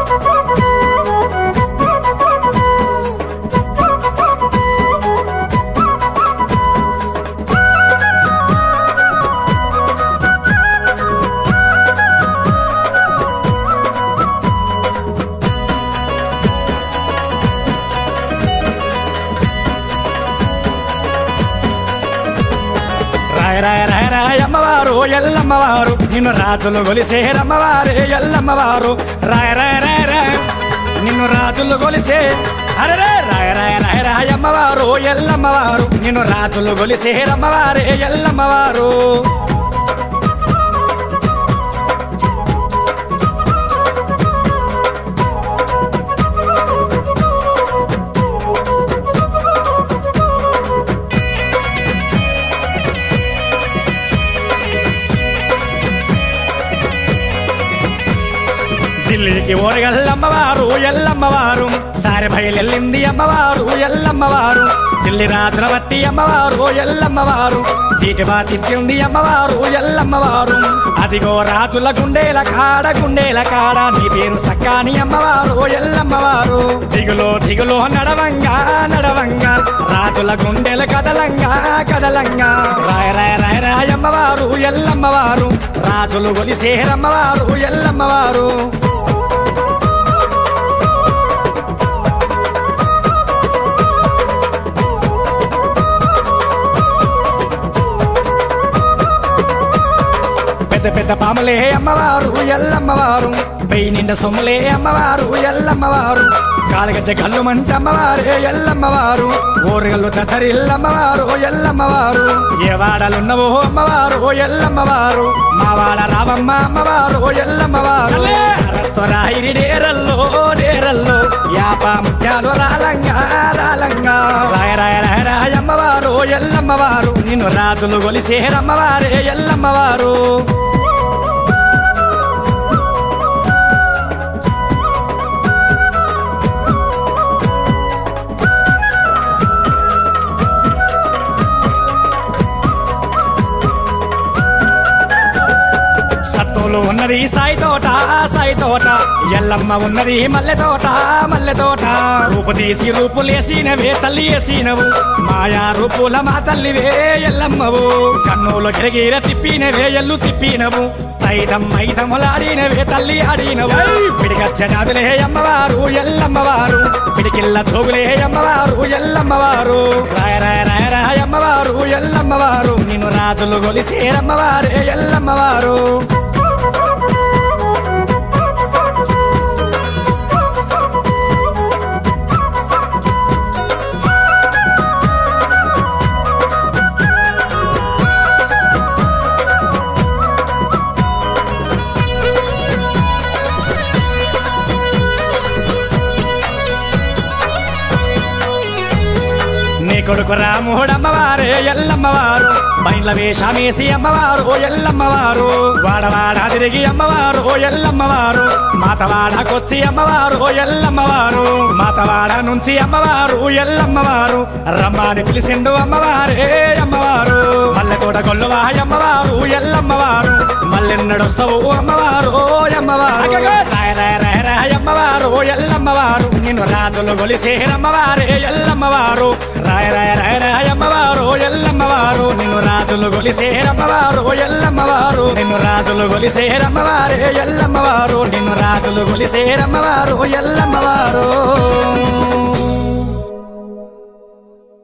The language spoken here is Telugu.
రాయ రాయ రాయ రాయ అమ్మవారు ఎల్లమ్మవారు నిన్ను రాజులు గొలిసే రమ్మవారే ఎల్లమ్మవారు రాయ రాయ రాయ రాయ నిన్ను రాజులు గొలిసే అరే రాయ రాయ రాయ రాయ అమ్మవారు ఎల్లమ్మవారు నిన్ను రాజులు గొలిసే రమ్మవారే ఎల్లమ్మవారు ఢిల్లీకి ఓరగల్లమ్మవారు ఎల్లమ్మవారు సారి బయలెళ్ళింది అమ్మవారు ఎల్లమ్మవారు ఢిల్లీ రాజుల బట్టి అమ్మవారు ఎల్లమ్మవారు చీటి బాటిచ్చింది అమ్మవారు ఎల్లమ్మవారు అదిగో రాజుల గుండేల కాడ గుండేల కాడ నీ పేరు సక్కాని అమ్మవారు ఎల్లమ్మవారు దిగులో దిగులో నడవంగా నడవంగా రాజుల గుండెల కదలంగా కదలంగా రాయ రాయ రాయ రాయమ్మవారు ఎల్లమ్మవారు రాజులు గొలిసేరమ్మవారు ఎల్లమ్మవారు పెద్ద పెద్ద పాములే అమ్మవారు ఎల్లమ్మవారు వెయ్యి నిండా సొమ్ములే అమ్మవారు ఎల్లమ్మవారు కాలగజ్జ గల్లు మంచి అమ్మవారే ఎల్లమ్మవారు ఊరుగల్లు తతరిల్లమ్మవారు ఎల్లమ్మవారు ఏ వాడలున్నవో అమ్మవారు ఎల్లమ్మవారు మా వాడ రావమ్మ అమ్మవారు ఎల్లమ్మవారు రస్తరాయిరి డేరల్లో డేరల్లో యాప ముత్యాలు రాలంగా రాలంగా రాయ రాయ రాయ రాయ అమ్మవారు ఎల్లమ్మవారు నిన్ను రాజులు గొలిసేరమ్మవారే ఎల్లమ్మవారు సత్తులు ఉన్నది సాయి తోట సాయి తోట ఎల్లమ్మ ఉన్నది మల్లె తోట మల్లె తోట రూపు తీసి రూపులేసినవే తల్లి వేసినవు మాయా రూపుల మా తల్లివే ఎల్లమ్మవు కన్నులు గిరగిర తిప్పినవే ఎల్లు తిప్పినవు తైదం మైదములాడినవే తల్లి ఆడినవు పిడిగచ్చనాదులే అమ్మవారు ఎల్లమ్మవారు పిడికిల్ల తోగులే అమ్మవారు ఎల్లమ్మవారు రాయ రాయ రాయ రాయ అమ్మవారు ఎల్లమ్మవారు నిన్ను రాజులు గొలిసేరమ్మవారే ఎల్లమ్మవారు నీ కొడుకు రాముడు అమ్మవారే ఎల్లమ్మవారు బయల వేషమేసి అమ్మవారు ఓ ఎల్లమ్మవారు వాడవాడ తిరిగి అమ్మవారు ఓ ఎల్లమ్మవారు మాతవాడకొచ్చి అమ్మవారు ఓ ఎల్లమ్మవారు మాతవాడ నుంచి అమ్మవారు ఎల్లమ్మవారు రమ్మని పిలిచిండు అమ్మవారే అమ్మవారు మల్లె తోట కొల్లువా అమ్మవారు ఎల్లమ్మవారు మల్లెన్నడొస్తావు అమ్మవారు ఓ అమ్మవారు రాయ రాయ రాయ రాయ అమ్మవారు ఎల్లమ్మవారు నిన్ను రాజులు గొలిసేరమ్మవారే ఎల్లమ్మవారు రాయ రాయ రాయ రాయ అమ్మవారు ఎల్లమ్మవారు నిన్ను రాజులు గొలిసేరమ్మవారు ఎల్లమ్మవారు నిన్ను రాజులు గొలిసేరమ్మవారే ఎల్లమ్మవారు నిన్ను రాజులు గొలిసేరమ్మవారు ఎల్లమ్మవారు